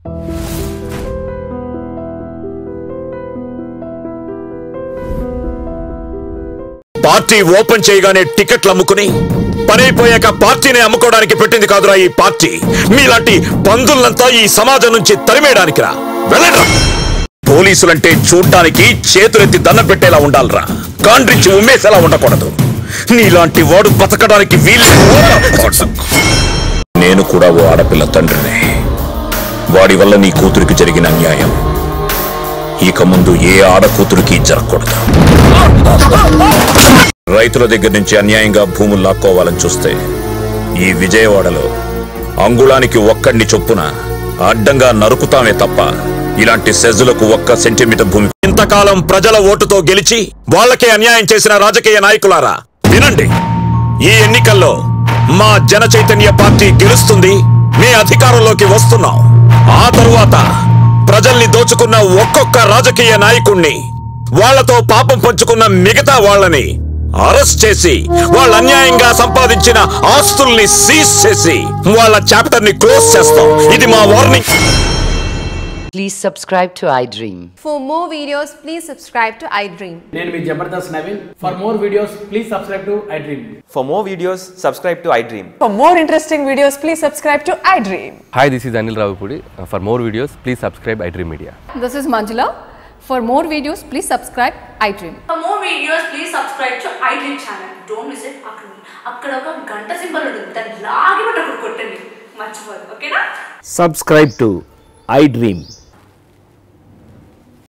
Party open చేయగానే టికెట్లు అమ్ముకుని పనైపోయాక పార్టీని అమ్ముకోవడానికి పెట్టింది కాదురా ఈ పార్టీ మీలాంటి పందులంతా ఈ సమాజం నుంచి తరిమేయడానికి రా వెళ్ళండ్రా పోలీసులంటే చూడ్డానికి చేతులెత్తి దండం పెట్టేలా ఉండాలిరా కాండ్రించి ఉమ్మేసేలా ఉండకూడదు నీలాంటి వాడు బతకడానికి వీలు నేను కూడా ఓ ఆడపిల్ల తండ్రినే వాడి వల్ల నీ కూతురికి జరిగిన అన్యాయం ఇక ముందు ఏ ఆడకూతురికి జరగకూడదు రైతుల దగ్గర నుంచి అన్యాయంగా భూములు లాక్కోవాలని చూస్తే ఈ విజయవాడలో అంగుళానికి ఒక్కడిని చొప్పున అడ్డంగా నరుకుతామే తప్ప ఇలాంటి సెజులకు ఒక్క సెంటీమీటర్ భూమి ఇంతకాలం ప్రజల ఓటుతో గెలిచి వాళ్ళకే అన్యాయం చేసిన రాజకీయ నాయకులారా వినండి ఈ ఎన్నికల్లో మా జన చైతన్య పార్టీ గెలుస్తుంది మీ అధికారంలోకి వస్తున్నాం ఆ తరువాత ప్రజల్ని దోచుకున్న ఒక్కొక్క రాజకీయ నాయకుణ్ణి వాళ్లతో పాపం పంచుకున్న మిగతా వాళ్ళని అరెస్ట్ చేసి వాళ్ళ అన్యాయంగా సంపాదించిన ఆస్తుల్ని సీజ్ చేసి వాళ్ళ చాప్టర్ ని క్లోజ్ చేస్తాం ఇది మా warning Please subscribe to iDream. For more videos, please subscribe to iDream. నేను మీ Jabardasth Naveen for more videos please subscribe to iDream For more videos, subscribe to iDream. For more interesting videos, please subscribe to iDream. Hi, this is Anil Ravipudi. Uh, For more videos, please subscribe iDream Media. This is Manjula. For more videos, please subscribe iDream. For more videos, please subscribe to iDream channel. Don't miss it. అక్కడ అక్కడ ఒక గంట symbol ఉంటుంది దాన్ని లాగి పట్టి అక్కడ కొట్టండి మర్చిపోదు ఓకేనా subscribe to iDream.